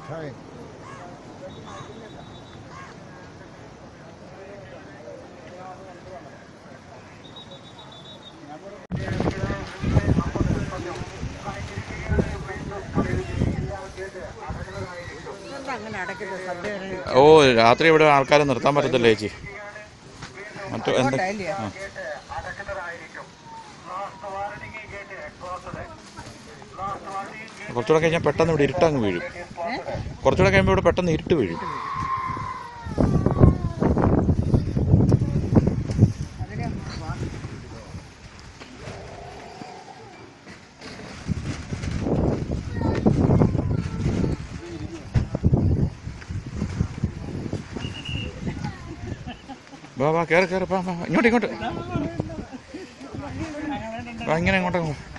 Sorry. എന്താ അങ്ങനെ അടയ്ക്കുന്നത് സദ്യ ഓ രാത്രി ഇവിടെ ആൾക്കാരെ നിർത്താൻ പറ്റത്തില്ല ചേച്ചി മറ്റു എന്താ ഇല്ലേ? ആ. കുറച്ചുകൂടെ കഴിഞ്ഞാൽ പെട്ടെന്ന് ഇവിടെ ഇരുട്ടങ്ങ് വീഴും കുറച്ചുകൂടെ കഴിയുമ്പോൾ ഇവിടെ പെട്ടെന്ന് ഇരുട്ട് വീഴും അതിന് വാ വാ കയറി കയറി വാ വാ ഇങ്ങോട്ട് ഇങ്ങോട്ട് വാ ഇങ്ങനെ ഇങ്ങോട്ട്